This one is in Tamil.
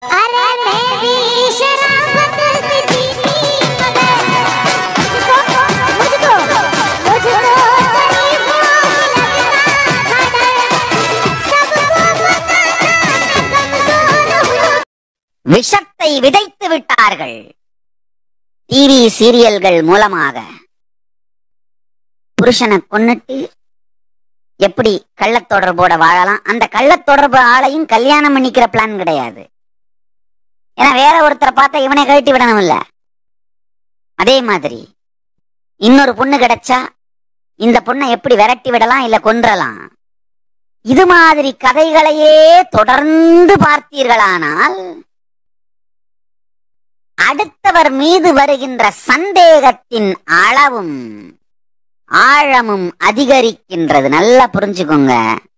अरे मेरी शराफत से जीती मगर मुझको मुझको मुझको शरीफों लगता था डर सबको पता था मैं कमजोर हूँ விஷத்தை விதைத்து விட்டார்கள் டிவி சீரியல்கள் மூலமாக புருஷனை கொன்னுட்டு எப்படி கள்ளத் தொடர்போட வாழலாம் அந்த கள்ளத் தொடர்பு ஆளையும் கல்யாணம் பண்ணிக்கிற பிளான் கிடையாது ஏன்னா வேற ஒருத்தரை பார்த்தா இவனை கழட்டி விடணும் இல்ல அதே மாதிரி இன்னொரு பொண்ணு கிடைச்சா இந்த பொண்ணை எப்படி விரட்டி விடலாம் இல்ல கொன்றலாம் இது மாதிரி கதைகளையே தொடர்ந்து பார்த்தீர்களானால் அடுத்தவர் மீது வருகின்ற சந்தேகத்தின் அளவும் ஆழமும் அதிகரிக்கின்றது நல்லா புரிஞ்சுக்கோங்க